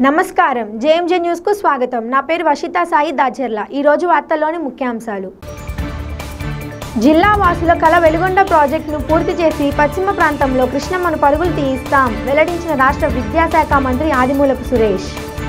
నమస్కారం జేఎంజే న్యూస్కు స్వాగతం నా పేరు వషిత సాయి దాచెర్ల ఈరోజు వార్తల్లోని ముఖ్యాంశాలు జిల్లా వాసుల కళ వెలుగొండ ప్రాజెక్టును పూర్తి చేసి పశ్చిమ ప్రాంతంలో కృష్ణమ్మను పరుగులు తీయిస్తాం వెల్లడించిన రాష్ట్ర విద్యాశాఖ మంత్రి ఆదిమూలపు సురేష్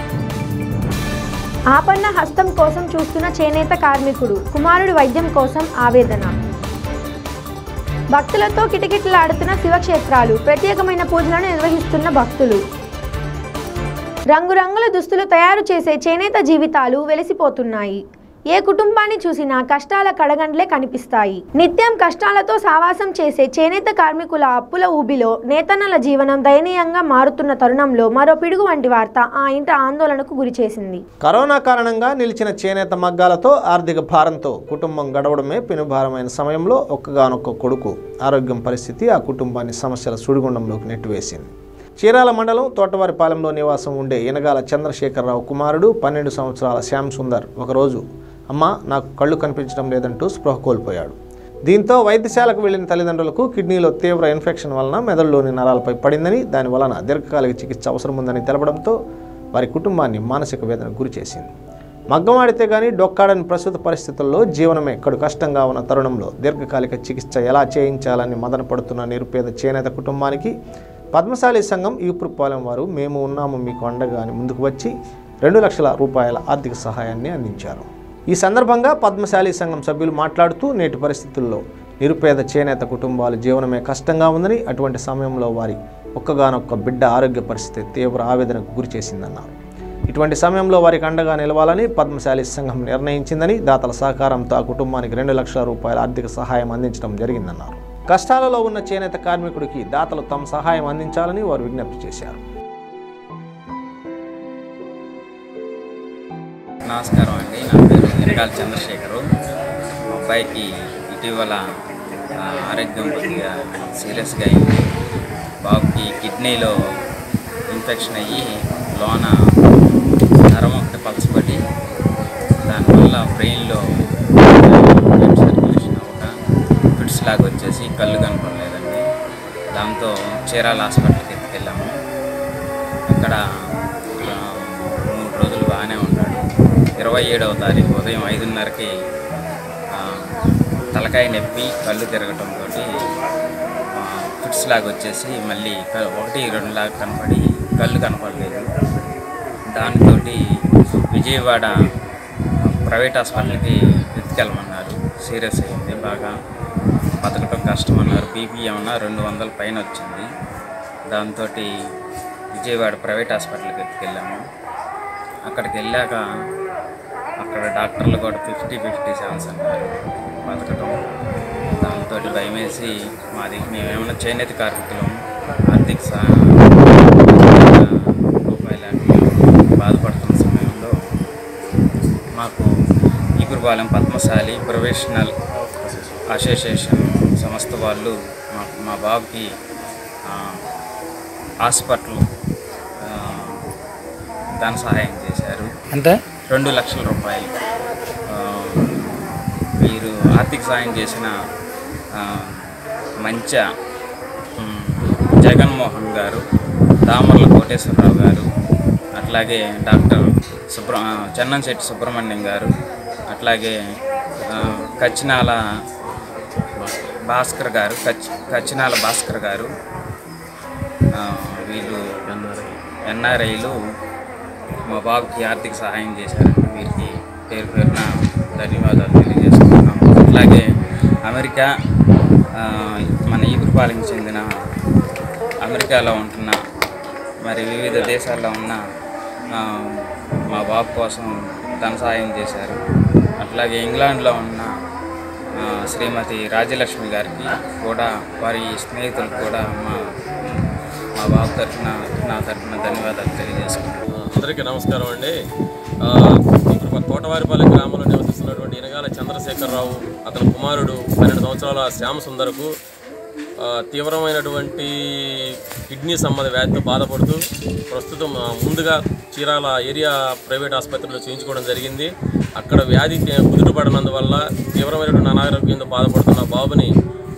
ఆపన్న హస్తం కోసం చూస్తున్న చేనేత కార్మికుడు కుమారుడి వైద్యం కోసం ఆవేదన భక్తులతో కిటకిటలాడుతున్న శివక్షేత్రాలు ప్రత్యేకమైన పూజలను నిర్వహిస్తున్న భక్తులు రంగురంగుల దుస్తులు తయారు చేసే చేనేత జీవితాలు వెలిసిపోతున్నాయి ఏ కుటుంబాన్ని చూసినా కష్టాల కడగండ్లే కనిపిస్తాయి నిత్యం కష్టాలతో సావాసం చేసే చేనేత కార్మికుల అప్పుల ఊబిలో నేతన్నల జీవనం దయనీయంగా మారుతున్న తరుణంలో మరో పిడుగు వంటి వార్త ఆ ఇంట ఆందోళనకు గురిచేసింది కరోనా కారణంగా నిలిచిన చేనేత మగ్గాలతో ఆర్థిక భారంతో కుటుంబం గడవడమే పెనుభారమైన సమయంలో ఒక్కగానొక్క కొడుకు ఆరోగ్యం పరిస్థితి ఆ కుటుంబాన్ని సమస్యల సుడిగుండంలోకి నెట్టివేసింది చీరాల మండలం తోటవారిపాలెంలో నివాసం ఉండే ఇనగాల చంద్రశేఖరరావు కుమారుడు పన్నెండు సంవత్సరాల శ్యామ్ సుందర్ ఒకరోజు అమ్మ నాకు కళ్ళు కనిపించడం లేదంటూ స్పృహ కోల్పోయాడు దీంతో వైద్యశాలకు వెళ్లిన తల్లిదండ్రులకు కిడ్నీలో తీవ్ర ఇన్ఫెక్షన్ వలన మెదడులోని నరాలపై పడిందని దాని వలన దీర్ఘకాలిక చికిత్స అవసరం ఉందని తెలపడంతో వారి కుటుంబాన్ని మానసిక వేదనకు గురిచేసింది మగ్గం ఆడితే కానీ డొక్కాడని ప్రస్తుత పరిస్థితుల్లో జీవనమే కడు కష్టంగా ఉన్న తరుణంలో దీర్ఘకాలిక చికిత్స ఎలా చేయించాలని మదన పడుతున్న నిరుపేద చేనేత కుటుంబానికి పద్మశాలి సంఘం ఈపురుపాలెం వారు మేము ఉన్నాము మీకు అండగా అని ముందుకు వచ్చి రెండు లక్షల రూపాయల ఆర్థిక సహాయాన్ని అందించారు ఈ సందర్భంగా పద్మశాలి సంఘం సభ్యులు మాట్లాడుతూ నేటి పరిస్థితుల్లో నిరుపేద చేనేత కుటుంబాల జీవనమే కష్టంగా ఉందని అటువంటి సమయంలో వారి ఒక్కగానొక్క బిడ్డ ఆరోగ్య పరిస్థితి తీవ్ర ఆవేదనకు గురి చేసిందన్నారు ఇటువంటి సమయంలో వారికి అండగా నిలవాలని పద్మశాలి సంఘం నిర్ణయించిందని దాతల సహకారంతో ఆ కుటుంబానికి రెండు లక్షల రూపాయల ఆర్థిక సహాయం అందించడం జరిగిందన్నారు కష్టాలలో ఉన్న చేనేత కార్మికుడికి దాతలు తమ సహాయం అందించాలని వారు విజ్ఞప్తి చేశారు నమస్కారం అండి నా పేరు ఎరగాల చంద్రశేఖరు మా అబ్బాయికి ఇటీవల ఆ, ఆరోగ్యం కొద్దిగా సీరియస్గా అయింది బాబుకి కిడ్నీలో ఇన్ఫెక్షన్ అయ్యి లోన నరం ఒకటి పలచబడి దానివల్ల బ్రెయిన్లో బ్లడ్ సర్క్యులేషన్ అవ్వక ఫిట్స్ లాగా వచ్చేసి కళ్ళు కనపడలేదండి దాంతో చీరాల హాస్పిటల్కి ఎత్తుకెళ్ళాము అక్కడ ఆ, మూడు రోజులు బాగానే ఉన్నాడు ఇరవై ఏడవ తారీఖు ఉదయం ఐదున్నరకి ఆ, తలకాయ నొప్పి కళ్ళు తిరగటంతో ఫిట్స్ లాగా వచ్చేసి మళ్ళీ క- ఒకటి రెండు లాగా కనపడి కళ్ళు కనపడలేదు దాంతో విజయవాడ ప్రైవేట్ హాస్పిటల్కి ఎత్తుకెళ్ళమన్నారు సీరియస్ అయింది బాగా బతకటం కష్టం అన్నారు బీపీ ఏమన్నా రెండు వందల పైన వచ్చింది దాంతో విజయవాడ ప్రైవేట్ హాస్పిటల్కి ఎత్తుకెళ్ళాము అక్కడికి వెళ్ళాక అక్కడ డాక్టర్లు కూడా ఫిఫ్టీ ఫిఫ్టీ ఛాన్స్ అన్నారు బతకటం దాంతో భయం వేసి మాది మేమేమైనా చేనేత కార్మికులం ఆర్థిక సా రూపాయల బాధపడుతున్న సమయంలో మాకు ఈగురుపాలెం పద్మశాలి ప్రొఫెషనల్ అసోసియేషన్ సంస్థ వాళ్ళు మా మా బాబుకి ఆ, హాస్పిటల్ ఆ, ధన సహాయం చేశారు అంటే రెండు లక్షల రూపాయలు ఆ, వీరు ఆర్థిక సాయం చేసిన ఆ, మంచ ఉమ్, జగన్మోహన్ గారు దామర్ల కోటేశ్వరరావు గారు అట్లాగే డాక్టర్ సుబ్ర చెన్నంశెట్టి సుబ్రహ్మణ్యం గారు అట్లాగే ఆ, కచ్చినాల భాస్కర్ గారు కచ్ కచ్చినాల భాస్కర్ గారు ఆ, వీళ్ళు ఎన్ఆర్ఐలు మా బాబుకి ఆర్థిక సహాయం చేశారండి వీరికి పేరు పేరున ధన్యవాదాలు తెలియజేస్తున్నాం అట్లాగే అమెరికా ఆ, మన ఈగురుపాలెంకి చెందిన అమెరికాలో ఉంటున్న మరి వివిధ దేశాల్లో ఉన్న ఆ, మా బాబు కోసం ధన సహాయం చేశారు అట్లాగే ఇంగ్లాండ్లో ఉన్న ఆ, శ్రీమతి రాజ్యలక్ష్మి గారికి కూడా వారి స్నేహితులకు కూడా మా మా బాబు తరఫున నా తరఫున ధన్యవాదాలు తెలియజేసుకుంటున్నాను అందరికీ నమస్కారం అండి ఆ, ఇప్పుడు మన తోటవారిపాలెం గ్రామంలో నివసిస్తున్నటువంటి ఇనగాల చంద్రశేఖరరావు అతని కుమారుడు పన్నెండు సంవత్సరాల శ్యామ సుందరకు ఆ, తీవ్రమైనటువంటి కిడ్నీ సంబంధ వ్యాధితో బాధపడుతూ ప్రస్తుతం ఆ, ముందుగా చీరాల ఏరియా ప్రైవేట్ ఆసుపత్రిలో చేయించుకోవడం జరిగింది అక్కడ వ్యాధి కుదుటపడినందువల్ల తీవ్రమైనటువంటి అనారోగ్యంతో బాధపడుతున్న బాబుని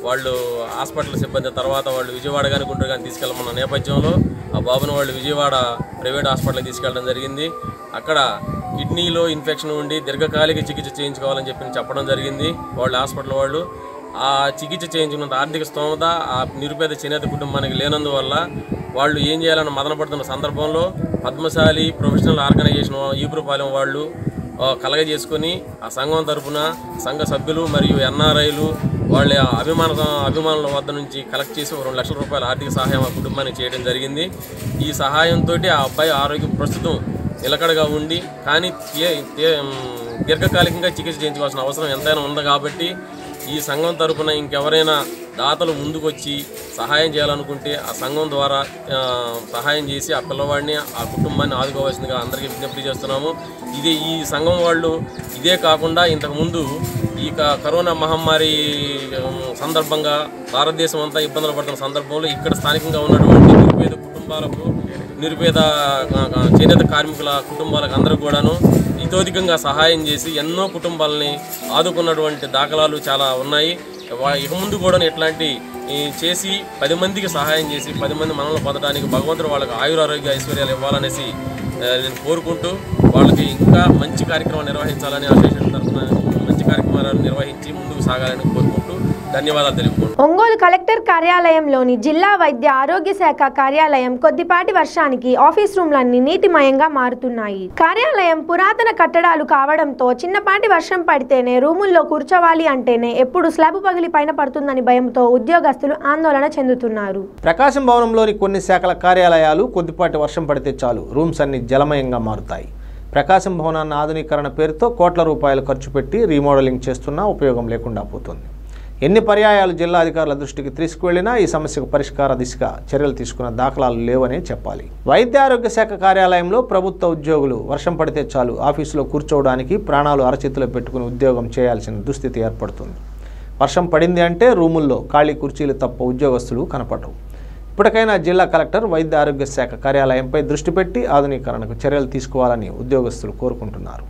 వాళ్ళు హాస్పిటల్ సిబ్బంది తర్వాత వాళ్ళు విజయవాడ కానీ గుంటూరు కానీ తీసుకెళ్ళమన్న నేపథ్యంలో ఆ బాబును వాళ్ళు విజయవాడ ప్రైవేట్ హాస్పిటల్కి తీసుకెళ్ళడం జరిగింది అక్కడ కిడ్నీలో ఇన్ఫెక్షన్ ఉండి దీర్ఘకాలిక చికిత్స చేయించుకోవాలని చెప్పి చెప్పడం జరిగింది వాళ్ళు హాస్పిటల్ వాళ్ళు ఆ చికిత్స చేయించుకున్నంత ఆర్థిక స్తోమత ఆ నిరుపేద చేనేత కుటుంబానికి లేనందువల్ల వాళ్ళు ఏం చేయాలని మదన పడుతున్న సందర్భంలో పద్మశాలి ప్రొఫెషనల్ ఆర్గనైజేషన్ ఈపురపాలెం వాళ్ళు ఆ, కలగజేసుకొని ఆ సంఘం తరపున సంఘ సభ్యులు మరియు ఎన్ఆర్ఐలు వాళ్ళ అభిమాన అభిమానుల వద్ద నుంచి కలెక్ట్ చేసి ఒక రెండు లక్షల రూపాయల ఆర్థిక సహాయం ఆ కుటుంబానికి చేయడం జరిగింది ఈ సహాయంతో ఆ అబ్బాయి ఆరోగ్యం ప్రస్తుతం నిలకడగా ఉండి కానీ తే- తే- ఉమ్, దీర్ఘకాలికంగా చికిత్స చేయించుకోవాల్సిన అవసరం ఎంతైనా ఉంది కాబట్టి ఈ సంఘం తరపున ఇంకెవరైనా దాతలు ముందుకొచ్చి సహాయం చేయాలనుకుంటే ఆ సంఘం ద్వారా ఆ, సహాయం చేసి ఆ పిల్లవాడిని ఆ కుటుంబాన్ని ఆదుకోవాల్సిందిగా అందరికీ విజ్ఞప్తి చేస్తున్నాము ఇది ఈ సంఘం వాళ్ళు ఇదే కాకుండా ఇంతకుముందు ఈ క- కరోనా మహమ్మారి ఉమ్, సందర్భంగా భారతదేశం అంతా ఇబ్బందులు పడుతున్న సందర్భంలో ఇక్కడ స్థానికంగా ఉన్నటువంటి నిరుపేద కుటుంబాలకు నిరుపేద ఆ, ఆ, చేనేత కార్మికుల కుటుంబాలకు అందరూ కూడాను ఇతోధికంగా సహాయం చేసి ఎన్నో కుటుంబాలని ఆదుకున్నటువంటి దాఖలాలు చాలా ఉన్నాయి వా- ఇక ముందు కూడా ఇట్లాంటి ఈ, చేసి పది మందికి సహాయం చేసి పది మంది మనల్ని పొందడానికి భగవంతుడు వాళ్ళకి ఆయురారోగ్య ఐశ్వర్యాలు ఇవ్వాలనేసి ఆ, నేను కోరుకుంటూ వాళ్ళకి ఇంకా మంచి కార్యక్రమం నిర్వహించాలని అసోసియేషన్ తరఫున మంచి కార్యక్రమాలను నిర్వహించి ముందుకు సాగాలని కోరుకుంటూ ధన్యవాదాలు తెలుపుకుంటున్నాను ఒంగోలు కలెక్టర్ కార్యాలయంలోని జిల్లా వైద్య ఆరోగ్య శాఖ కార్యాలయం కొద్దిపాటి వర్షానికి ఆఫీస్ రూమ్లన్నీ నీటిమయంగా మారుతున్నాయి కార్యాలయం పురాతన కట్టడాలు కావడంతో చిన్నపాటి వర్షం పడితేనే రూముల్లో కూర్చోవాలి అంటేనే ఎప్పుడు స్లాబ్ పగిలి పైన పడుతుందని భయంతో ఉద్యోగస్తులు ఆందోళన చెందుతున్నారు ప్రకాశం భవనంలోని కొన్ని శాఖల కార్యాలయాలు కొద్దిపాటి వర్షం పడితే చాలు రూమ్స్ అన్ని జలమయంగా మారుతాయి ప్రకాశం భవనాన్ని ఆధునీకరణ పేరుతో కోట్ల రూపాయలు ఖర్చు పెట్టి రీమోడలింగ్ చేస్తున్నా ఉపయోగం లేకుండా పోతుంది ఎన్ని పర్యాయాలు జిల్లా అధికారుల దృష్టికి తీసుకువెళ్లినా ఈ సమస్యకు పరిష్కార దిశగా చర్యలు తీసుకున్న దాఖలాలు లేవనే చెప్పాలి వైద్య ఆరోగ్య శాఖ కార్యాలయంలో ప్రభుత్వ ఉద్యోగులు వర్షం పడితే చాలు ఆఫీసులో కూర్చోవడానికి ప్రాణాలు అరచేతిలో పెట్టుకుని ఉద్యోగం చేయాల్సిన దుస్థితి ఏర్పడుతుంది వర్షం పడింది అంటే రూముల్లో ఖాళీ కుర్చీలు తప్ప ఉద్యోగస్తులు కనపడరు ఇప్పటికైనా జిల్లా కలెక్టర్ వైద్య ఆరోగ్య శాఖ కార్యాలయంపై దృష్టి పెట్టి ఆధునీకరణకు చర్యలు తీసుకోవాలని ఉద్యోగస్తులు కోరుకుంటున్నారు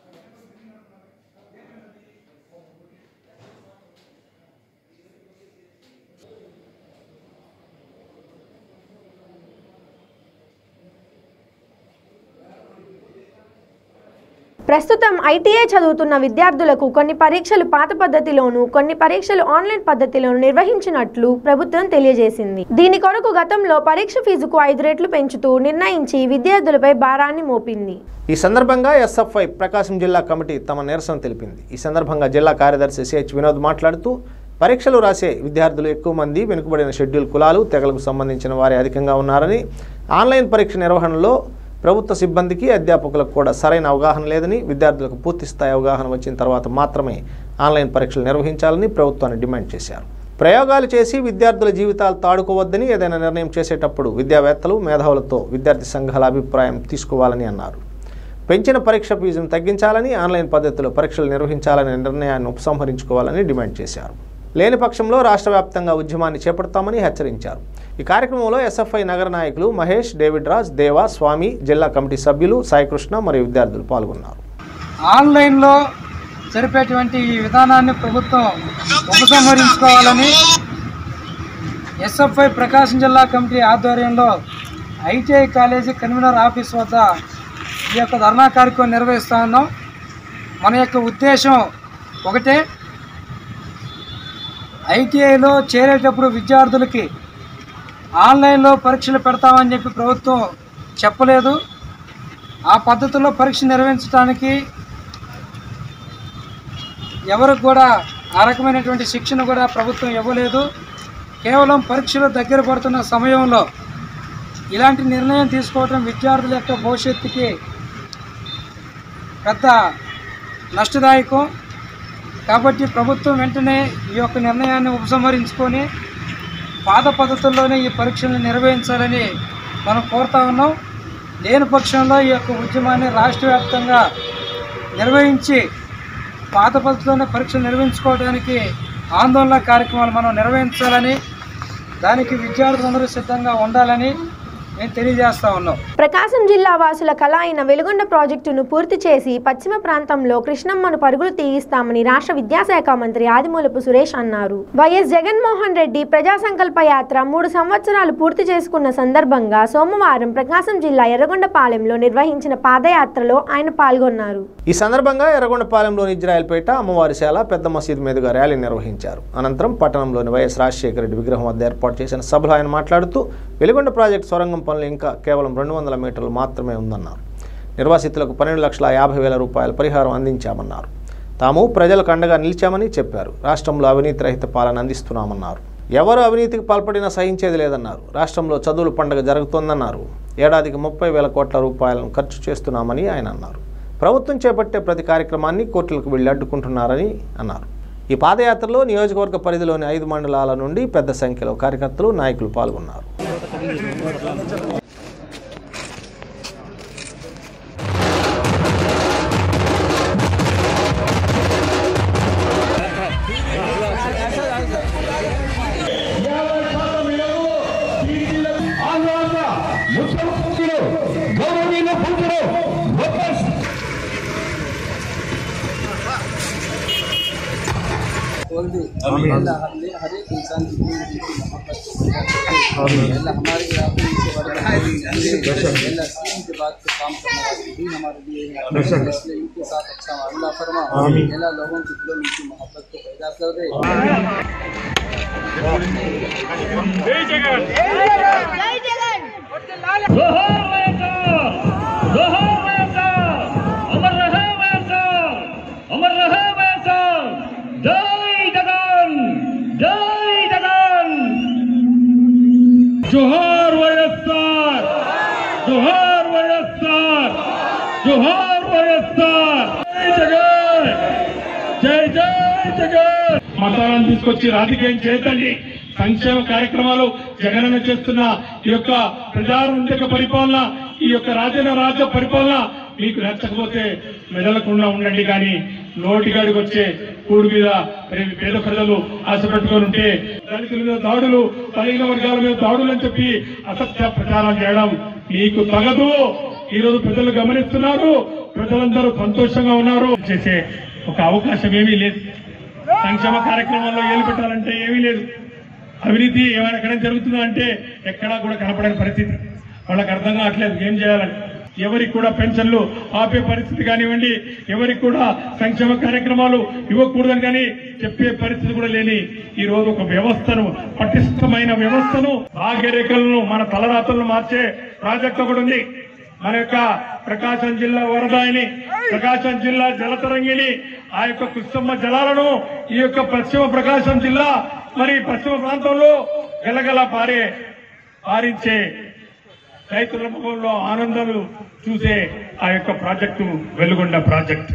ప్రస్తుతం ఐటీఐ చదువుతున్న విద్యార్థులకు కొన్ని పరీక్షలు పాత పద్ధతిలోను కొన్ని పరీక్షలు ఆన్లైన్ పద్ధతిలోను నిర్వహించినట్లు ప్రభుత్వం తెలియజేసింది దీని కొరకు గతంలో పరీక్ష ఫీజుకు ఐదు రెట్లు పెంచుతూ నిర్ణయించి విద్యార్థులపై భారాన్ని మోపింది ఈ సందర్భంగా ఎస్ఎఫ్ఐ ప్రకాశం జిల్లా కమిటీ తమ నిరసన తెలిపింది ఈ సందర్భంగా జిల్లా కార్యదర్శి సిహెచ్ వినోద్ మాట్లాడుతూ పరీక్షలు రాసే విద్యార్థులు ఎక్కువ మంది వెనుకబడిన షెడ్యూల్ కులాలు తెగలకు సంబంధించిన వారే అధికంగా ఉన్నారని ఆన్లైన్ పరీక్ష నిర్వహణలో ప్రభుత్వ సిబ్బందికి అధ్యాపకులకు కూడా సరైన అవగాహన లేదని విద్యార్థులకు పూర్తి స్థాయి అవగాహన వచ్చిన తర్వాత మాత్రమే ఆన్లైన్ పరీక్షలు నిర్వహించాలని ప్రభుత్వాన్ని డిమాండ్ చేశారు ప్రయోగాలు చేసి విద్యార్థుల జీవితాలు తాడుకోవద్దని ఏదైనా నిర్ణయం చేసేటప్పుడు విద్యావేత్తలు మేధావులతో విద్యార్థి సంఘాల అభిప్రాయం తీసుకోవాలని అన్నారు పెంచిన పరీక్ష ఫీజును తగ్గించాలని ఆన్లైన్ పద్ధతిలో పరీక్షలు నిర్వహించాలనే నిర్ణయాన్ని ఉపసంహరించుకోవాలని డిమాండ్ చేశారు లేని పక్షంలో రాష్ట్ర వ్యాప్తంగా ఉద్యమాన్ని చేపడతామని హెచ్చరించారు ఈ కార్యక్రమంలో ఎస్ఎఫ్ఐ నగర నాయకులు మహేష్ డేవిడ్ రాజ్ దేవా స్వామి జిల్లా కమిటీ సభ్యులు సాయికృష్ణ మరియు విద్యార్థులు పాల్గొన్నారు ఆన్లైన్లో జరిపేటువంటి ఈ విధానాన్ని ప్రభుత్వం ఉపసంహరించుకోవాలని ఎస్ఎఫ్ఐ ప్రకాశం జిల్లా కమిటీ ఆధ్వర్యంలో ఐటీఐ కాలేజీ కన్వీనర్ ఆఫీస్ వద్ద ఈ యొక్క ధర్నా కార్యక్రమం నిర్వహిస్తూ ఉన్నాం మన యొక్క ఉద్దేశం ఒకటే ఐటీఐలో చేరేటప్పుడు విద్యార్థులకి ఆన్లైన్లో పరీక్షలు పెడతామని చెప్పి ప్రభుత్వం చెప్పలేదు ఆ పద్ధతిలో పరీక్ష నిర్వహించడానికి ఎవరికి కూడా ఆ రకమైనటువంటి శిక్షణ కూడా ప్రభుత్వం ఇవ్వలేదు కేవలం పరీక్షలు దగ్గర పడుతున్న సమయంలో ఇలాంటి నిర్ణయం తీసుకోవడం విద్యార్థుల యొక్క భవిష్యత్తుకి పెద్ద నష్టదాయకం కాబట్టి ప్రభుత్వం వెంటనే ఈ యొక్క నిర్ణయాన్ని ఉపసంహరించుకొని పాత పద్ధతుల్లోనే ఈ పరీక్షలను నిర్వహించాలని మనం కోరుతా ఉన్నాం లేని పక్షంలో ఈ యొక్క ఉద్యమాన్ని రాష్ట్ర వ్యాప్తంగా నిర్వహించి పాత పద్ధతిలోనే పరీక్షలు నిర్వహించుకోవడానికి ఆందోళన కార్యక్రమాలు మనం నిర్వహించాలని దానికి విద్యార్థులందరూ సిద్ధంగా ఉండాలని మేము తెలియజేస్తా ఉన్నాం ప్రకాశం జిల్లా వాసుల కళ అయిన వెలుగొండ ప్రాజెక్టును పూర్తి చేసి పశ్చిమ ప్రాంతంలో కృష్ణమ్మను పరుగులు తీయిస్తామని రాష్ట్ర విద్యాశాఖ మంత్రి ఆదిమూలపు సురేష్ అన్నారు వైఎస్ జగన్మోహన్ రెడ్డి ప్రజా సంకల్ప యాత్ర మూడు సంవత్సరాలు పూర్తి చేసుకున్న సందర్భంగా సోమవారం ప్రకాశం జిల్లా ఎర్రగొండపాలెంలో నిర్వహించిన పాదయాత్రలో ఆయన పాల్గొన్నారు ఈ సందర్భంగా ఎర్రగొండపాలెంలోని ఇజ్రాయెల్పేట అమ్మవారిశాల పెద్ద మసీదు మీదుగా ర్యాలీ నిర్వహించారు అనంతరం పట్టణంలోని వైఎస్ రాజశేఖర రెడ్డి విగ్రహం వద్ద ఏర్పాటు చేసిన సభలో ఆయన మాట్లాడుతూ వెలుగొండ ప్రాజెక్టు సొరంగం పనులు ఇంకా కేవలం రెండు వందల మీటర్లు మాత్రమే ఉందన్నారు నిర్వాసితులకు పన్నెండు లక్షల యాభై వేల రూపాయల పరిహారం అందించామన్నారు తాము ప్రజలకు అండగా నిలిచామని చెప్పారు రాష్ట్రంలో అవినీతి రహిత పాలన అందిస్తున్నామన్నారు ఎవరు అవినీతికి పాల్పడినా సహించేది లేదన్నారు రాష్ట్రంలో చదువుల పండుగ జరుగుతోందన్నారు ఏడాదికి ముప్పై వేల కోట్ల రూపాయలను ఖర్చు చేస్తున్నామని ఆయన అన్నారు ప్రభుత్వం చేపట్టే ప్రతి కార్యక్రమాన్ని కోర్టులకు వెళ్లి అడ్డుకుంటున్నారని అన్నారు ఈ పాదయాత్రలో నియోజకవర్గ పరిధిలోని ఐదు మండలాల నుండి పెద్ద సంఖ్యలో కార్యకర్తలు నాయకులు పాల్గొన్నారు अल्लाह हमने हर एक इंसान की जिंदगी की मोहब्बत को पैदा करके अल्लाह हमारे आखिरी से बड़े अल्लाह सीएम के बाद से काम करने वाले भी हमारे लिए हैं इसलिए इनके साथ अच्छा मामला फरमा अल्लाह लोगों के दिलों में इनकी मोहब्बत को पैदा कर दे अमर रहे वैसा अमर रहे वैसा जय जगन जय जगन जोहार वयस्सार जोहार वयस्सार जोहार वयस्सार जय जगन జై జై జగన్ మతాలను తీసుకొచ్చి రాజకీయం చేయకండి సంక్షేమ కార్యక్రమాలు జగనన్న చేస్తున్న ఈ యొక్క ప్రజారంజక పరిపాలన ఈ యొక్క రాజన రాజ్య పరిపాలన మీకు నచ్చకపోతే మెదలకుండా ఉండండి కానీ నోటిగాడికి వచ్చే కూడు మీద మరి పేద ప్రజలు ఆశ పెట్టుకొని ఉంటే దళితుల మీద దాడులు బలహీన వర్గాల మీద దాడులు అని చెప్పి అసత్య ప్రచారం చేయడం మీకు తగదు ఈ రోజు ప్రజలు గమనిస్తున్నారు ప్రజలందరూ సంతోషంగా ఉన్నారు చేసే ఒక అవకాశం ఏమీ లేదు సంక్షేమ కార్యక్రమాల్లో ఏలు పెట్టాలంటే ఏమీ లేదు అవినీతి ఏమైనా ఎక్కడ జరుగుతుందో అంటే ఎక్కడా కూడా కనపడని పరిస్థితి వాళ్ళకి అర్థం కావట్లేదు ఏం చేయాలని ఎవరికి కూడా పెన్షన్లు ఆపే పరిస్థితి కానివ్వండి ఎవరికి కూడా సంక్షేమ కార్యక్రమాలు ఇవ్వకూడదని కానీ చెప్పే పరిస్థితి కూడా లేని ఈ రోజు ఒక వ్యవస్థను పటిష్టమైన వ్యవస్థను భాగ్యరేఖలను మన తలరాతలను మార్చే ప్రాజెక్ట్ ఒకటి ఉంది మన యొక్క ప్రకాశం జిల్లా వరదాయిని ప్రకాశం జిల్లా జలతరంగిని ఆ యొక్క కృష్ణమ్మ జలాలను ఈ యొక్క పశ్చిమ ప్రకాశం జిల్లా మరి పశ్చిమ ప్రాంతంలో గలగల పారే పారించే రైతుల ముఖంలో ఆనందాలు చూసే ఆ యొక్క ప్రాజెక్టు వెలుగొండ ప్రాజెక్టు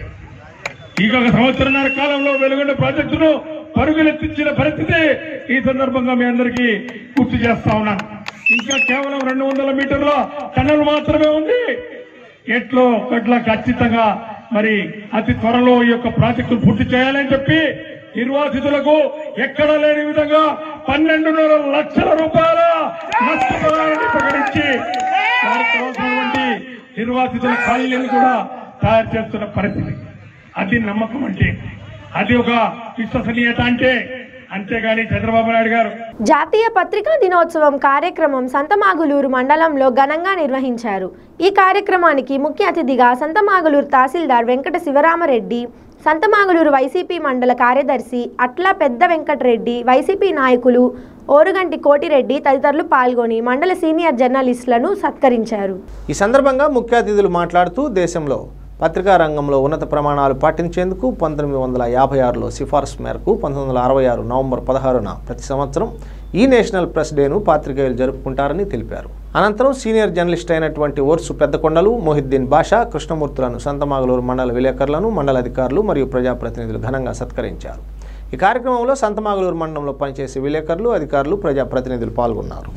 ఈ ఒక సంవత్సరన్నర కాలంలో వెలుగొండ ప్రాజెక్టును పరుగులెత్తించిన పరిస్థితి ఈ సందర్భంగా మీ అందరికీ గుర్తు చేస్తా ఉన్నాను ఇంకా కేవలం రెండు వందల మీటర్ల టన్నల్ మాత్రమే ఉంది ఎట్లో గట్ల ఖచ్చితంగా మరి అతి త్వరలో ఈ యొక్క ప్రాజెక్టు పూర్తి చేయాలని చెప్పి నిర్వాసితులకు ఎక్కడ లేని విధంగా పన్నెండున్నర లక్షల రూపాయల నష్టపరిహారాన్ని ప్రకటించి వారికి కావాల్సినటువంటి నిర్వాసితుల కాలనీని కూడా తయారు చేస్తున్న పరిస్థితి అది నమ్మకం అంటే అది ఒక విశ్వసనీయత అంటే అంతేగాని చంద్రబాబు నాయుడు గారు జాతీయ పత్రికా దినోత్సవం కార్యక్రమం సంతమాగులూరు మండలంలో ఘనంగా నిర్వహించారు ఈ కార్యక్రమానికి ముఖ్య అతిథిగా సంతమాగులూరు తహసీల్దార్ వెంకట శివరామరెడ్డి సంతమాగులూరు వైసీపీ మండల కార్యదర్శి అట్లా పెద్ద వెంకటరెడ్డి వైసీపీ నాయకులు ఓరుగంటి కోటిరెడ్డి తదితరులు పాల్గొని మండల సీనియర్ జర్నలిస్టులను సత్కరించారు ఈ సందర్భంగా ముఖ్య అతిథులు మాట్లాడుతూ దేశంలో పత్రికా రంగంలో ఉన్నత ప్రమాణాలు పాటించేందుకు పంతొమ్మిది వందల యాభై ఆరులో సిఫార్సు మేరకు పంతొమ్మిది వందల అరవై ఆరు నవంబర్ పదహారున ప్రతి సంవత్సరం ఈ నేషనల్ ప్రెస్ డేను పాత్రికేయులు జరుపుకుంటారని తెలిపారు అనంతరం సీనియర్ జర్నలిస్ట్ అయినటువంటి ఓర్సు పెద్దకొండలు మొహిద్దీన్ బాషా కృష్ణమూర్తులను సంతమాగలూరు మండల విలేకరులను మండల అధికారులు మరియు ప్రజాప్రతినిధులు ఘనంగా సత్కరించారు ఈ కార్యక్రమంలో సంతమాగలూరు మండలంలో పనిచేసే విలేకరులు అధికారులు ప్రజాప్రతినిధులు పాల్గొన్నారు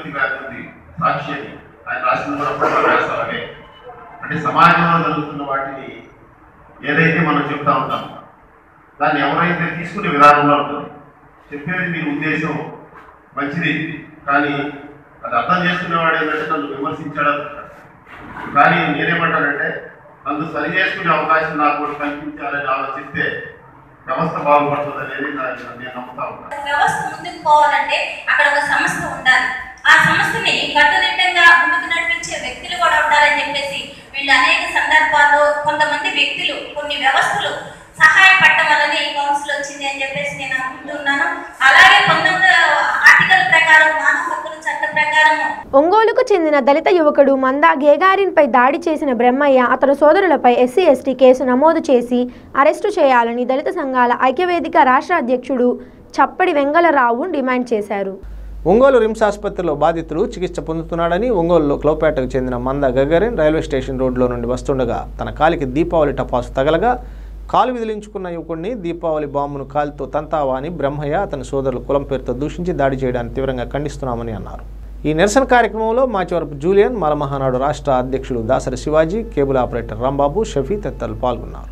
జ్యోతి గారి ఉంది సాక్షి అని ఆయన రాసింది కూడా అప్పట్లో రాస్తామని అంటే సమాజంలో జరుగుతున్న వాటిని ఏదైతే మనం చెప్తా ఉంటాం దాన్ని ఎవరైతే తీసుకునే విధానంలో ఉంటుంది చెప్పేది మీ ఉద్దేశం మంచిది కానీ అది అర్థం చేసుకునేవాడు ఏంటంటే నన్ను విమర్శించడం కానీ నేనేమంటానంటే నన్ను సరి చేసుకునే అవకాశం నాకు కూడా కల్పించాలని ఆలోచిస్తే వ్యవస్థ బాగుపడుతుంది అనేది నా- నేను నమ్ముతా ఉంటాను వ్యవస్థ ముందుకు పోవాలంటే అక్కడ ఒక సంస్థ ఉండాలి ఆ సంస్థని కట్టుదిట్టంగా ముందుకు నడిపించే వ్యక్తులు కూడా ఉండాలని చెప్పేసి వీళ్ళు అనేక సందర్భాల్లో కొంతమంది వ్యక్తులు కొన్ని వ్యవస్థలు సహాయపడటం వల్లనే ఈ కౌన్సిల్ వచ్చింది అని చెప్పేసి నేను అనుకుంటున్నాను అలాగే పంతొమ్మిది ఆర్టికల్ ప్రకారం మానవ హక్కుల చట్ట ప్రకారం ఒంగోలుకు చెందిన దళిత యువకుడు మందా గేగారిన్పై దాడి చేసిన బ్రహ్మయ్య అతని సోదరులపై ఎస్సీ ఎస్టీ కేసు నమోదు చేసి అరెస్టు చేయాలని దళిత సంఘాల ఐక్యవేదిక రాష్ట్ర అధ్యక్షుడు చప్పడి వెంగళరావు డిమాండ్ చేశారు ఒంగోలు రిమ్స్ ఆసుపత్రిలో బాధితుడు చికిత్స పొందుతున్నాడని ఒంగోలులో క్లౌపేటకు చెందిన మంద గగరిన్ రైల్వే స్టేషన్ రోడ్లో నుండి వస్తుండగా తన కాలికి దీపావళి టపాసు తగలగా కాలు విదిలించుకున్న యువకుడిని దీపావళి బాంబును కాలుతో తంతావా అని బ్రహ్మయ్య అతని సోదరులు కులం పేరుతో దూషించి దాడి చేయడాన్ని తీవ్రంగా ఖండిస్తున్నామని అన్నారు ఈ నిరసన కార్యక్రమంలో మాచివరపు జూలియన్ మలమహానాడు రాష్ట్ర అధ్యక్షుడు దాసరి శివాజీ కేబుల్ ఆపరేటర్ రాంబాబు షఫీ తదితరులు పాల్గొన్నారు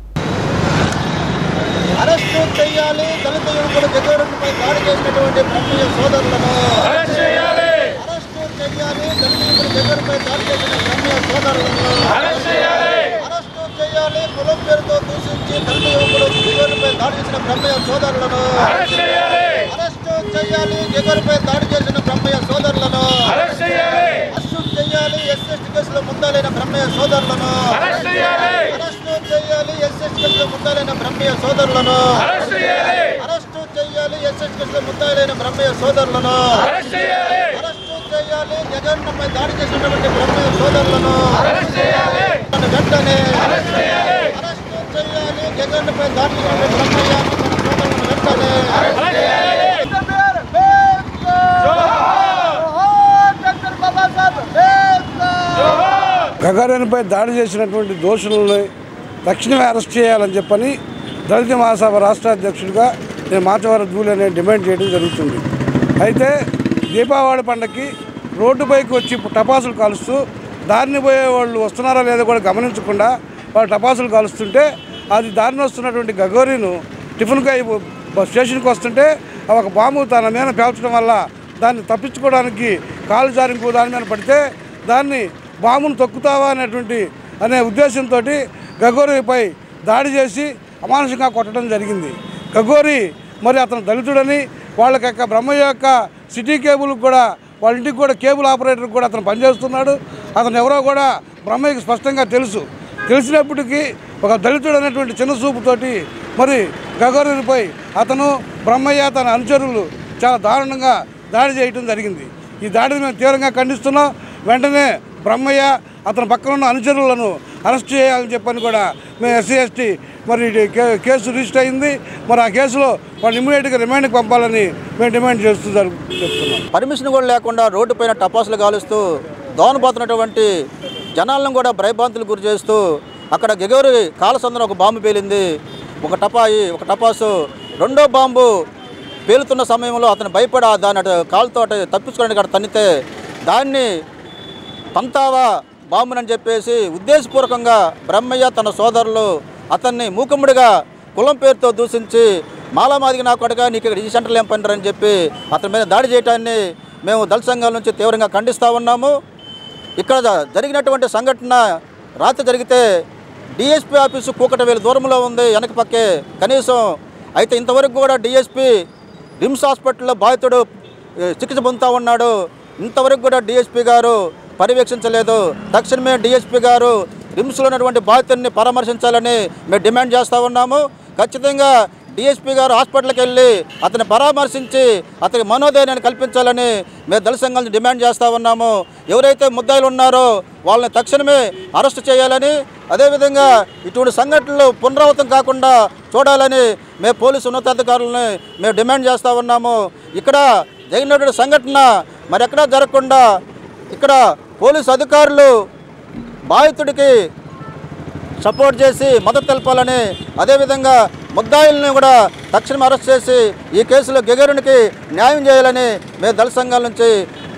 అరెస్టు చేయాలి దళిత యువకుల జగోరుపై దాడి చేసినటువంటి బ్రహ్మయ్య సోదరులను అరెస్టు చేయాలి దళిత యువకుల జగోరుపై దాడి చేసిన బ్రహ్మయ్య సోదరులను అరెస్టు చేయాలి కులం పేరుతో దూషించి దళిత యువకులు జగోరుపై దాడి చేసిన బ్రహ్మయ్య సోదరులను అరెస్టు చేయాలి జగోరుపై దాడి చేసిన బ్రహ్మయ్య సోదరులను అరెస్టు చేయాలి ఎస్ఎస్టీ కేసులో ముందాలైన బ్రహ్మయ్య సోదరులను అరెస్టు చేయాలి ఎస్ఎస్టీ కేసులో ముందాలైన బ్రహ్మయ్య సోదరులను అరెస్టు చేయాలి ఎస్ఎస్టీ కేసులో ముందాలైన బ్రహ్మయ్య సోదరులను అరెస్టు చేయాలి జగన్పై దాడి చేసినటువంటి బ్రహ్మయ్య సోదరులను వెంటనే అరెస్టు చేయాలి జగన్పై దాడి చేసినటువంటి బ్రహ్మయ్య సోదరులను గగరేన్పై దాడి చేసినటువంటి దోషులను తక్షణమే అరెస్ట్ చేయాలని చెప్పని దళిత మహాసభ రాష్ట్ర అధ్యక్షుడిగా నేను మాచవర జూలని డిమాండ్ చేయడం జరుగుతుంది అయితే దీపావళి పండగకి రోడ్డుపైకి వచ్చి టపాసులు కాలుస్తూ దారిని పోయే వాళ్ళు వస్తున్నారా లేదో కూడా గమనించకుండా వాళ్ళు టపాసులు కాలుస్తుంటే అది దారిని వస్తున్నటువంటి గగోరీను టిఫిన్కి స్టేషన్కి వస్తుంటే ఆ ఒక బాంబు తన మీద పేల్చడం వల్ల దాన్ని తప్పించుకోవడానికి కాలు జారి ఇంకో దాని మీద పడితే దాన్ని బాంబును తొక్కుతావా అనేటువంటి అనే ఉద్దేశంతో గగోరిపై దాడి చేసి అమానుషంగా కొట్టడం జరిగింది గగోరి మరి అతను దళితుడని వాళ్ళకి యొక్క బ్రహ్మయ్య యొక్క సిటీ కేబుల్ కూడా వాళ్ళ ఇంటికి కూడా కేబుల్ ఆపరేటర్ కూడా అతను పనిచేస్తున్నాడు అతను ఎవరో కూడా బ్రహ్మయ్యకి స్పష్టంగా తెలుసు తెలిసినప్పటికీ ఒక దళితుడు అనేటువంటి చిన్న చూపుతోటి మరి గగోరిపై అతను బ్రహ్మయ్య తన అనుచరులు చాలా దారుణంగా దాడి చేయటం జరిగింది ఈ దాడిని మేము తీవ్రంగా ఖండిస్తున్నాం వెంటనే బ్రహ్మయ్య అతని పక్కన ఉన్న అనుచరులను అరెస్ట్ చేయాలని చెప్పని కూడా మేము ఎస్సీ ఎస్టీ మరి ఇది కే- కేసు రిజిస్టర్ అయింది మరి ఆ కేసులో వాళ్ళు ఇమీడియట్గా రిమాండ్కి పంపాలని మేము డిమాండ్ చేస్తూ జరుగు చెప్తున్నాం పర్మిషన్ కూడా లేకుండా రోడ్డు పైన టపాసులు కాలుస్తూ దోనపోతున్నటువంటి జనాలను కూడా భయభ్రాంతులు గురి చేస్తూ అక్కడ గెగోరి కాలసందన ఒక బాంబు పేలింది ఒక టపాయి ఒక టపాసు రెండో బాంబు పేలుతున్న సమయంలో అతను భయపడి ఆ దాని అటు కాలుతో అటు తప్పించుకోవడానికి అక్కడ తన్నితే దాన్ని పంతావా బాంబునని చెప్పేసి ఉద్దేశపూర్వకంగా బ్రహ్మయ్య తన సోదరులు అతన్ని మూకుమ్ముడిగా కులం పేరుతో దూషించి మాలామాదికి నా కొడగా నీకు ఇక్కడ ఈ సెంటర్లు ఏం పనిరని చెప్పి అతని మీద దాడి చేయడాన్ని మేము దళ సంఘాల నుంచి తీవ్రంగా ఖండిస్తూ ఉన్నాము ఇక్కడ జ- జరిగినటువంటి సంఘటన రాత్రి జరిగితే డిఎస్పీ ఆఫీసు కూకటవేలు దూరంలో ఉంది వెనక పక్కే కనీసం అయితే ఇంతవరకు కూడా డిఎస్పీ రిమ్స్ హాస్పిటల్లో బాధితుడు ఏ, చికిత్స పొందుతూ ఉన్నాడు ఇంతవరకు కూడా డిఎస్పీ గారు పర్యవేక్షించలేదు తక్షణమే డిఎస్పీ గారు రిమ్స్లో ఉన్నటువంటి బాధితుడిని పరామర్శించాలని మేము డిమాండ్ చేస్తూ ఉన్నాము ఖచ్చితంగా డిఎస్పీ గారు హాస్పిటల్కి వెళ్ళి అతన్ని పరామర్శించి అతనికి మనోధైర్యాన్ని కల్పించాలని మేము దళ సంఘాలను డిమాండ్ చేస్తూ ఉన్నాము ఎవరైతే ముద్దాయిలు ఉన్నారో వాళ్ళని తక్షణమే అరెస్ట్ చేయాలని అదేవిధంగా ఇటువంటి సంఘటనలు పునరావృతం కాకుండా చూడాలని మేము పోలీసు ఉన్నతాధికారులని మేము డిమాండ్ చేస్తూ ఉన్నాము ఇక్కడ జరిగినటువంటి సంఘటన మరెక్కడా జరగకుండా ఇక్కడ పోలీసు అధికారులు బాధితుడికి సపోర్ట్ చేసి మద్దతు తెలపాలని అదేవిధంగా ముద్దాయిల్ని కూడా తక్షణం అరెస్ట్ చేసి ఈ కేసులో గెగరునికి న్యాయం చేయాలని మేము దళ సంఘాల నుంచి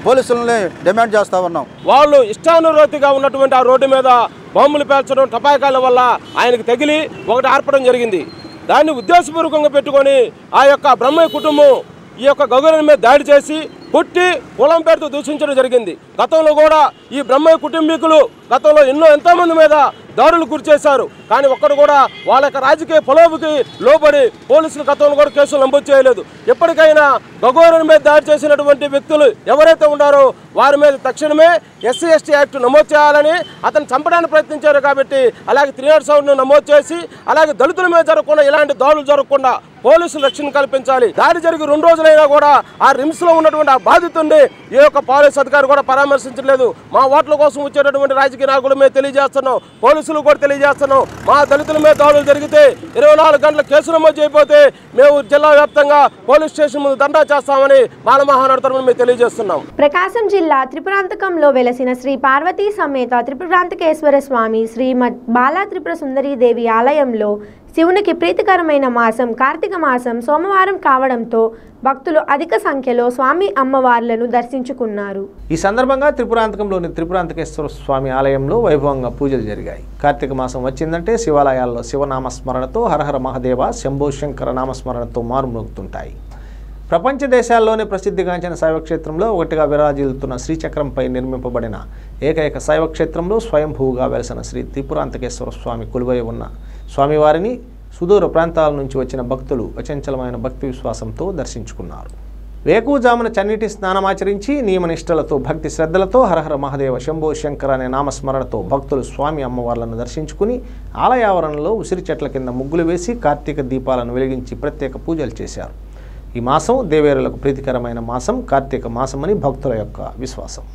పోలీసులని డిమాండ్ చేస్తూ ఉన్నాం వాళ్ళు ఇష్టానురోతిగా ఉన్నటువంటి ఆ రోడ్డు మీద బాంబులు పేల్చడం టపాకాయల వల్ల ఆయనకు తగిలి ఒకటి ఆర్పడం జరిగింది దాన్ని ఉద్దేశపూర్వకంగా పెట్టుకొని ఆ యొక్క బ్రహ్మయ్య కుటుంబం ఈ యొక్క గగురుని మీద దాడి చేసి కొట్టి కులం పేరుతో దూషించడం జరిగింది గతంలో కూడా ఈ బ్రహ్మయ్య కుటుంబీకులు గతంలో ఎన్నో ఎంతోమంది మీద దాడులు గురి చేశారు కానీ ఒక్కడు కూడా వాళ్ళ యొక్క రాజకీయ పొలోపుకి లోబడి పోలీసులు గతంలో కూడా కేసులు నమోదు చేయలేదు ఎప్పటికైనా గగోరని మీద దాడి చేసినటువంటి వ్యక్తులు ఎవరైతే ఉన్నారో వారి మీద తక్షణమే ఎస్సీ ఎస్టీ యాక్ట్ నమోదు చేయాలని అతను చంపడానికి ప్రయత్నించారు కాబట్టి అలాగే త్రీ నాట్ సెవెన్ నమోదు చేసి అలాగే దళితుల మీద జరగకుండా ఇలాంటి దాడులు జరగకుండా పోలీసులు రక్షణ కల్పించాలి దాడి జరిగి రెండు రోజులైనా కూడా ఆ రిమ్స్ లో ఉన్నటువంటి ఆ బాధితుడిని ఏ ఒక్క పోలీస్ అధికారి కూడా పరామర్శించలేదు మా ఓట్ల కోసం వచ్చేటటువంటి రాజకీయ నాయకులు మేము తెలియజేస్తున్నాం పోలీసులు కూడా తెలియజేస్తున్నాం మా దళితుల మీద దాడులు జరిగితే ఇరవై నాలుగు గంటల కేసు నమోదు చేయకపోతే మేము జిల్లా వ్యాప్తంగా పోలీస్ స్టేషన్ ముందు దండా చేస్తామని మానమహానాడు తరఫున మేము తెలియజేస్తున్నాం ప్రకాశం జిల్లా త్రిపురాంతకంలో వెలసిన శ్రీ పార్వతీ సమేత త్రిపురాంతకేశ్వర స్వామి శ్రీమద్ బాలా త్రిపుర సుందరీదేవి ఆలయంలో శివునికి ప్రీతికరమైన మాసం కార్తీక మాసం సోమవారం కావడంతో భక్తులు అధిక సంఖ్యలో స్వామి అమ్మవార్లను దర్శించుకున్నారు ఈ సందర్భంగా త్రిపురాంతకంలోని త్రిపురాంతకేశ్వర స్వామి ఆలయంలో వైభవంగా పూజలు జరిగాయి కార్తీక మాసం వచ్చిందంటే శివాలయాల్లో శివనామస్మరణతో హరహర మహదేవ శంభో శంకర నామస్మరణతో మారుమోగుతుంటాయి ప్రపంచ దేశాల్లోనే ప్రసిద్ధిగాంచిన శైవక్షేత్రంలో ఒకటిగా విరాజిల్లుతున్న శ్రీచక్రంపై నిర్మింపబడిన ఏకైక శైవక్షేత్రంలో స్వయంభూగా వెలసిన శ్రీ త్రిపురాంతకేశ్వర స్వామి కొలువై ఉన్న స్వామివారిని సుదూర ప్రాంతాల నుంచి వచ్చిన భక్తులు అచంచలమైన భక్తి విశ్వాసంతో దర్శించుకున్నారు వేకువజామున చన్నిటి స్నానమాచరించి నియమనిష్టలతో భక్తి శ్రద్ధలతో హరహర మహదేవ శంభో శంకర అనే నామస్మరణతో భక్తులు స్వామి అమ్మవార్లను దర్శించుకుని ఆలయావరణలో ఉసిరి చెట్ల కింద ముగ్గులు వేసి కార్తీక దీపాలను వెలిగించి ప్రత్యేక పూజలు చేశారు ఈ మాసం దేవేరులకు ప్రీతికరమైన మాసం కార్తీక మాసమని భక్తుల యొక్క విశ్వాసం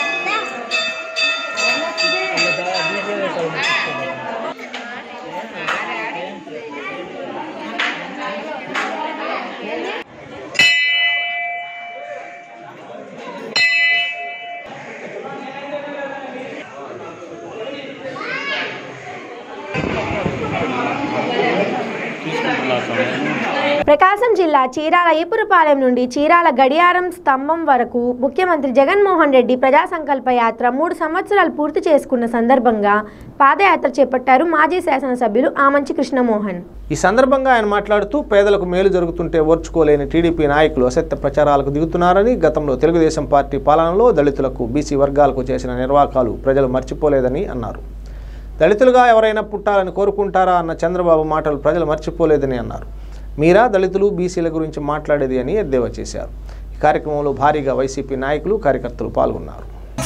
ప్రకాశం జిల్లా చీరాల ఈపురపాలెం నుండి చీరాల గడియారం స్తంభం వరకు ముఖ్యమంత్రి జగన్మోహన్ రెడ్డి ప్రజా సంకల్ప యాత్ర మూడు సంవత్సరాలు పూర్తి చేసుకున్న సందర్భంగా పాదయాత్ర చేపట్టారు మాజీ శాసనసభ్యులు ఆమంచి కృష్ణమోహన్ ఈ సందర్భంగా ఆయన మాట్లాడుతూ పేదలకు మేలు జరుగుతుంటే ఓర్చుకోలేని టీడీపీ నాయకులు అసత్య ప్రచారాలకు దిగుతున్నారని గతంలో తెలుగుదేశం పార్టీ పాలనలో దళితులకు బీసీ వర్గాలకు చేసిన నిర్వాకాలు ప్రజలు మర్చిపోలేదని అన్నారు దళితులుగా ఎవరైనా పుట్టాలని కోరుకుంటారా అన్న చంద్రబాబు మాటలు ప్రజలు మర్చిపోలేదని అన్నారు మీరా దళితులు బీసీల గురించి మాట్లాడేది అని ఎద్దేవా చేశారు ఈ కార్యక్రమంలో భారీగా వైసీపీ నాయకులు కార్యకర్తలు పాల్గొన్నారు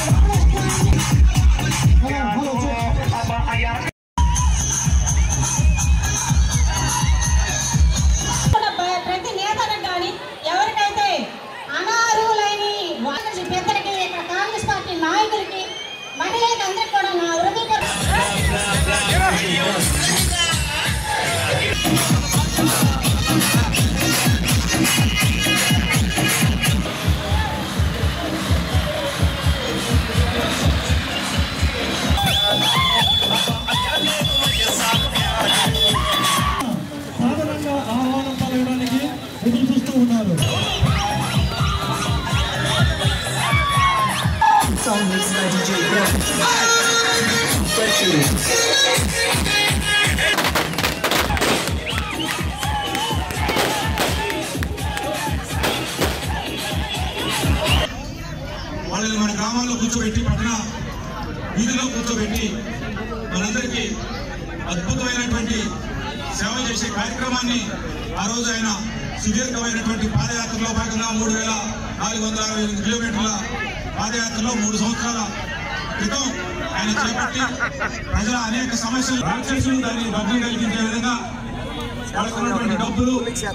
ప్రతి నేతలకు కానీ ఎవరికైతే అనార్హులైన వాళ్ళకి పెద్దలకి ఇక్కడ కాంగ్రెస్ పార్టీ నాయకులకి మహిళలకి అందరికి కూడా నా హృదయపూర్వక సాధారణంగా ఆహ్వానం పలకడానికి ఎదురు చూస్తూ ఉన్నారు వాళ్ళని మన గ్రామాల్లో కూర్చోబెట్టి పట్టణ వీధిలో కూర్చోబెట్టి మనందరికీ అద్భుతమైనటువంటి సేవ చేసే కార్యక్రమాన్ని ఆ రోజు ఆయన సుదీర్ఘమైనటువంటి పాదయాత్రలో భాగంగా మూడు వేల నాలుగు వందల అరవై ఎనిమిది కిలోమీటర్ల పాదయాత్రలో మూడు సంవత్సరాల క్రితం ఆయన చేపట్టి ప్రజల అనేక సమస్యలు రాక్షసులు దాన్ని భగ్నం కలిగించే విధంగా వాళ్ళకున్నటువంటి డబ్బులు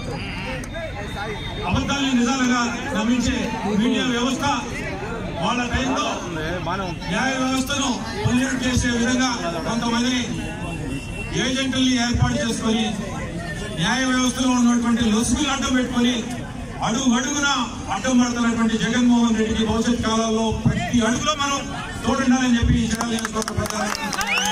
అబద్ధాలని నిజాలుగా నమ్మించే మీడియా వ్యవస్థ వాళ్ళ టైంలో న్యాయ వ్యవస్థను పొల్యూట్ చేసే విధంగా కొంతమందిని ఏజెంట్లని ఏర్పాటు చేసుకొని న్యాయ వ్యవస్థలో ఉన్నటువంటి లొసుగులు అడ్డం పెట్టుకొని అడుగు అడుగున అడ్డం పడుతున్నటువంటి జగన్మోహన్ రెడ్డికి భవిష్యత్ కాలంలో ప్రతి అడుగులో మనం తోడుండాలని చెప్పి ఈ జనాలు నియోజకవర్గ ప్రజలకు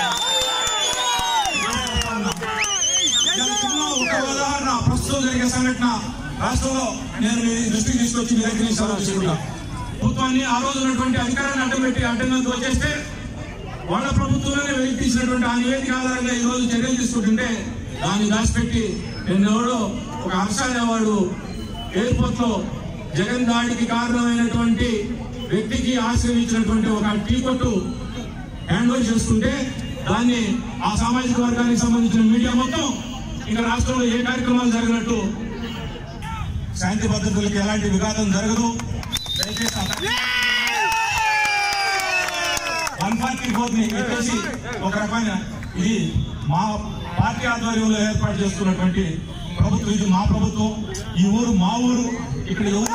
ఇలా చిన్న ఒక ఉదాహరణ ప్రస్తుతం జరిగే సంఘటన రాష్ట్రంలో నేను మీ దృష్టికి తీసుకొచ్చి మీ దగ్గర నుంచి సెలవు తీసుకుంటా ప్రభుత్వాన్ని ఆ రోజు ఉన్నటువంటి అధికారాన్ని అడ్డుపెట్టి అడ్డంగా వచ్చేస్తే వాళ్ళ ప్రభుత్వంలోనే వెలికి తీసినటువంటి ఆ నివేదిక ఆధారంగా ఈ రోజు చర్యలు తీసుకుంటుంటే దాన్ని దాచిపెట్టి నిన్నెవడో ఒక హర్ష అనేవాడు ఎయిర్పోర్ట్ లో జగన్ దాడికి కారణమైనటువంటి వ్యక్తికి ఆశ్రయించినటువంటి ఒక టీ కొట్టు హ్యాండ్ ఓవర్ చేసుకుంటే దాన్ని ఆ సామాజిక వర్గానికి సంబంధించిన మీడియా మొత్తం ఇంకా రాష్ట్రంలో ఏ కార్యక్రమాలు జరిగినట్టు శాంతి భద్రతలకు ఎలాంటి విఘాతం జరగదు దయచేసి ఆ వన్ ఫార్టీ ఫోర్ ని ఎత్తేసి ఒక రకమైన ఇది మా పార్టీ ఆధ్వర్యంలో ఏర్పాటు చేస్తున్నటువంటి ప్రభుత్వం ఇది మా ప్రభుత్వం ఈ ఊరు మా ఊరు ఇక్కడ ఎవరు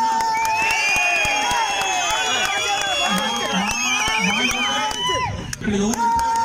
ఇక్కడ ఎవరు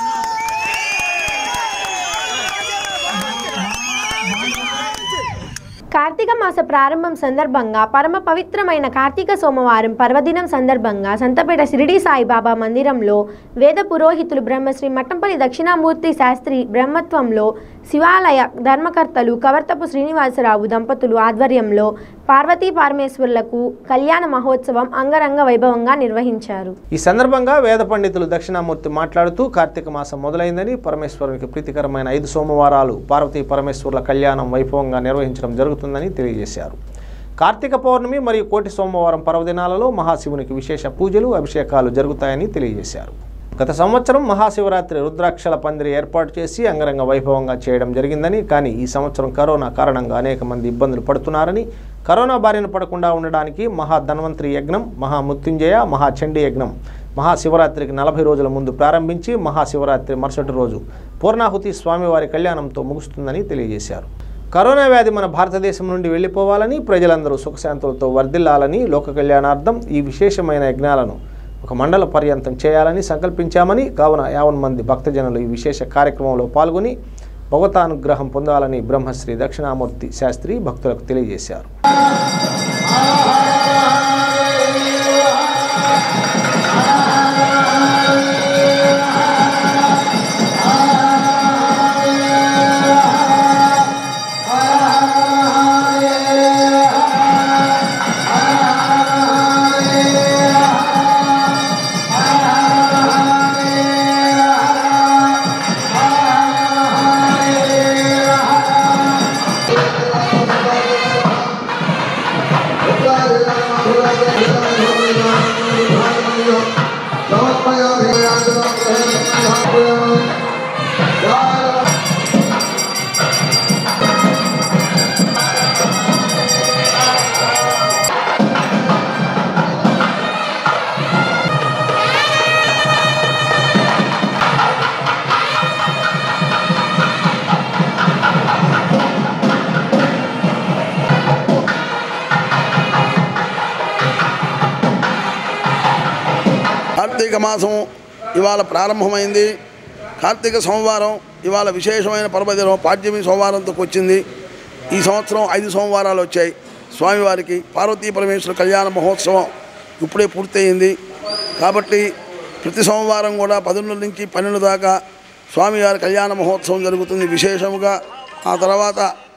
కార్తీక మాస ప్రారంభం సందర్భంగా పరమ పవిత్రమైన కార్తీక సోమవారం పర్వదినం సందర్భంగా సంతపేట షిరిడి సాయిబాబా మందిరంలో వేద పురోహితులు బ్రహ్మశ్రీ మట్టంపల్లి దక్షిణామూర్తి శాస్త్రి బ్రహ్మత్వంలో శివాలయ ధర్మకర్తలు కవర్తపు శ్రీనివాసరావు దంపతులు ఆధ్వర్యంలో పార్వతీ పరమేశ్వరులకు కళ్యాణ మహోత్సవం అంగరంగ వైభవంగా నిర్వహించారు ఈ సందర్భంగా వేద పండితులు దక్షిణామూర్తి మాట్లాడుతూ కార్తీక మాసం మొదలైందని పరమేశ్వరునికి ప్రీతికరమైన ఐదు సోమవారాలు పార్వతీ పరమేశ్వరుల కళ్యాణం వైభవంగా నిర్వహించడం జరుగుతుందని తెలియజేశారు కార్తీక పౌర్ణమి మరియు కోటి సోమవారం పర్వదినాలలో మహాశివునికి విశేష పూజలు అభిషేకాలు జరుగుతాయని తెలియజేశారు గత సంవత్సరం మహాశివరాత్రి రుద్రాక్షల పందిరి ఏర్పాటు చేసి అంగరంగ వైభవంగా చేయడం జరిగిందని కానీ ఈ సంవత్సరం కరోనా కారణంగా అనేక మంది ఇబ్బందులు పడుతున్నారని కరోనా బారిన పడకుండా ఉండడానికి మహా ధన్వంతరి యజ్ఞం మహా మృత్యుంజయ మహాచండీ యజ్ఞం మహాశివరాత్రికి నలభై రోజుల ముందు ప్రారంభించి మహాశివరాత్రి మరుసటి రోజు పూర్ణాహుతి స్వామివారి కళ్యాణంతో ముగుస్తుందని తెలియజేశారు కరోనా వ్యాధి మన భారతదేశం నుండి వెళ్ళిపోవాలని ప్రజలందరూ సుఖశాంతులతో వర్ధిల్లాలని లోక కళ్యాణార్థం ఈ విశేషమైన యజ్ఞాలను ఒక మండల పర్యంతం చేయాలని సంకల్పించామని కావున యావన్ మంది భక్తజనులు ఈ విశేష కార్యక్రమంలో పాల్గొని భగవతానుగ్రహం పొందాలని బ్రహ్మశ్రీ దక్షిణామూర్తి శాస్త్రి భక్తులకు తెలియజేశారు కార్తీక మాసం ఇవాళ ప్రారంభమైంది కార్తీక సోమవారం ఇవాళ విశేషమైన పర్వదినం పాడ్యమి సోమవారంతో వచ్చింది ఈ సంవత్సరం ఐదు సోమవారాలు వచ్చాయి స్వామివారికి పార్వతీ పరమేశ్వర కళ్యాణ మహోత్సవం ఇప్పుడే పూర్తయింది కాబట్టి ప్రతి సోమవారం కూడా పదకొండు నుంచి పన్నెండు దాకా స్వామివారి కళ్యాణ మహోత్సవం జరుగుతుంది విశేషముగా ఆ తర్వాత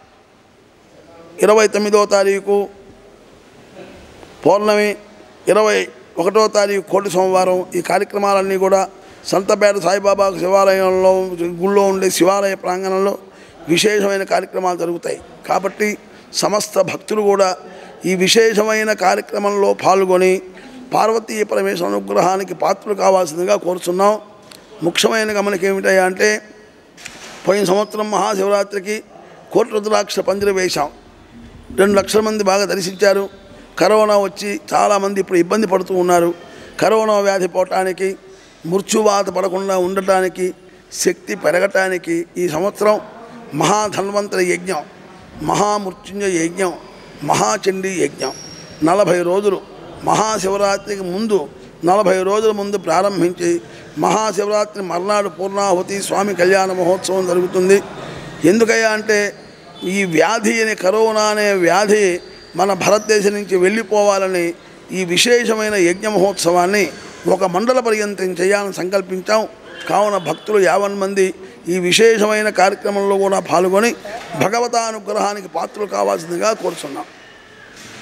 ఇరవై తొమ్మిదో తారీఖు పౌర్ణమి ఇరవై ఒకటో తారీఖు కోటి సోమవారం ఈ కార్యక్రమాలన్నీ కూడా సంతపేట సాయిబాబా శివాలయంలో గుళ్ళో ఉండే శివాలయ ప్రాంగణంలో విశేషమైన కార్యక్రమాలు జరుగుతాయి కాబట్టి సమస్త భక్తులు కూడా ఈ విశేషమైన కార్యక్రమంలో పాల్గొని పార్వతీ పరమేశ్వర అనుగ్రహానికి పాత్రలు కావాల్సిందిగా కోరుతున్నాం ముఖ్యమైన గమనిక ఏమిటయ్యా అంటే పోయిన సంవత్సరం మహాశివరాత్రికి కోటి రుద్రాక్ష పందిరి వేశాం రెండు లక్షల మంది బాగా దర్శించారు కరోనా వచ్చి చాలామంది ఇప్పుడు ఇబ్బంది పడుతూ ఉన్నారు కరోనా వ్యాధి పోవటానికి మృత్యువాత పడకుండా ఉండటానికి శక్తి పెరగటానికి ఈ సంవత్సరం మహాధన్వంతరి యజ్ఞం మహామృత్యుంజయ యజ్ఞం మహాచండీ యజ్ఞం నలభై రోజులు మహాశివరాత్రికి ముందు నలభై రోజుల ముందు ప్రారంభించి మహాశివరాత్రి మర్నాడు పూర్ణాహుతి స్వామి కళ్యాణ మహోత్సవం జరుగుతుంది ఎందుకయ్యా అంటే ఈ వ్యాధి అనే కరోనా అనే వ్యాధి మన భారతదేశం నుంచి వెళ్ళిపోవాలని ఈ విశేషమైన యజ్ఞ మహోత్సవాన్ని ఒక మండల పర్యంతం చేయాలని సంకల్పించాం కావున భక్తులు యావన్ మంది ఈ విశేషమైన కార్యక్రమంలో కూడా పాల్గొని భగవతానుగ్రహానికి పాత్రలు కావాల్సిందిగా కోరుతున్నాం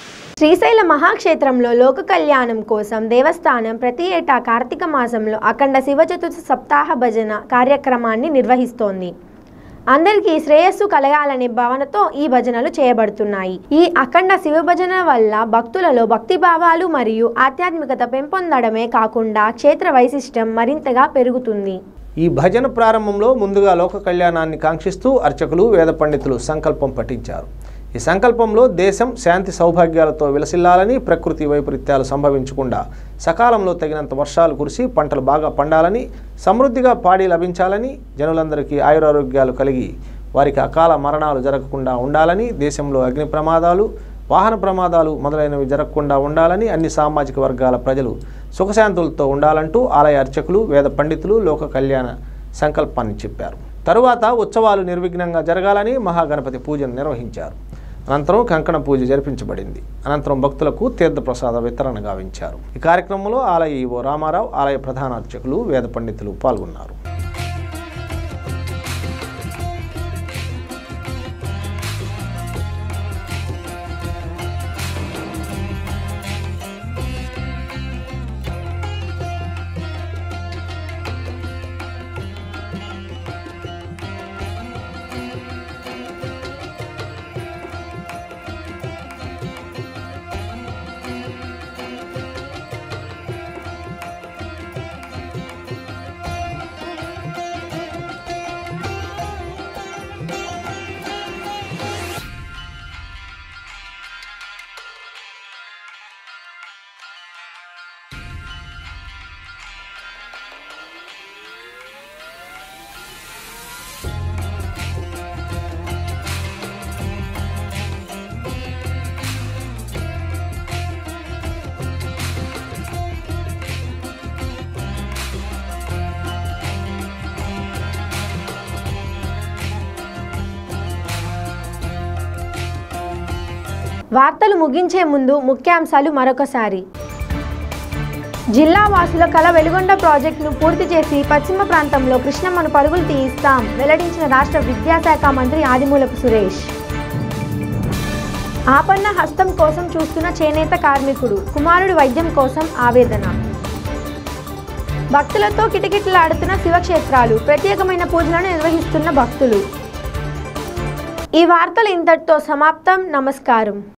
శ్రీశైల మహాక్షేత్రంలో లోక కళ్యాణం కోసం దేవస్థానం ప్రతి ఏటా కార్తీక మాసంలో అఖండ శివ చతుర్థ సప్తాహ భజన కార్యక్రమాన్ని నిర్వహిస్తోంది అందరికీ శ్రేయస్సు కలగాలనే భావనతో ఈ భజనలు చేయబడుతున్నాయి ఈ అఖండ శివ భజన వల్ల భక్తులలో భక్తి భావాలు మరియు ఆధ్యాత్మికత పెంపొందడమే కాకుండా క్షేత్ర వైశిష్టం మరింతగా పెరుగుతుంది ఈ భజన ప్రారంభంలో ముందుగా లోక కళ్యాణాన్ని కాంక్షిస్తూ అర్చకులు వేద పండితులు సంకల్పం పఠించారు ఈ సంకల్పంలో దేశం శాంతి సౌభాగ్యాలతో విలసిల్లాలని ప్రకృతి వైపరీత్యాలు సంభవించకుండా సకాలంలో తగినంత వర్షాలు కురిసి పంటలు బాగా పండాలని సమృద్ధిగా పాడి లభించాలని జనులందరికీ ఆయురారోగ్యాలు కలిగి వారికి అకాల మరణాలు జరగకుండా ఉండాలని దేశంలో అగ్ని ప్రమాదాలు వాహన ప్రమాదాలు మొదలైనవి జరగకుండా ఉండాలని అన్ని సామాజిక వర్గాల ప్రజలు సుఖశాంతులతో ఉండాలంటూ ఆలయ అర్చకులు వేద పండితులు లోక కళ్యాణ సంకల్పాన్ని చెప్పారు తరువాత ఉత్సవాలు నిర్విఘ్నంగా జరగాలని మహాగణపతి పూజను నిర్వహించారు అనంతరం కంకణ పూజ జరిపించబడింది అనంతరం భక్తులకు తీర్థప్రసాద వితరణ గావించారు ఈ కార్యక్రమంలో ఆలయ ఈవో రామారావు ఆలయ ప్రధాన అర్చకులు వేద పండితులు పాల్గొన్నారు వార్తలు ముగించే ముందు ముఖ్యాంశాలు మరొకసారి జిల్లా వాసుల కల వెలుగొండ ప్రాజెక్టును పూర్తి చేసి పశ్చిమ ప్రాంతంలో కృష్ణమ్మను పరుగులు తీయిస్తాం వెల్లడించిన రాష్ట్ర విద్యాశాఖ మంత్రి ఆదిమూలపు సురేష్ ఆపన్న హస్తం కోసం చూస్తున్న చేనేత కార్మికుడు కుమారుడి వైద్యం కోసం ఆవేదన భక్తులతో కిటకిటలాడుతున్న శివక్షేత్రాలు ప్రత్యేకమైన పూజలను నిర్వహిస్తున్న భక్తులు ఈ వార్తలు ఇంతటితో సమాప్తం నమస్కారం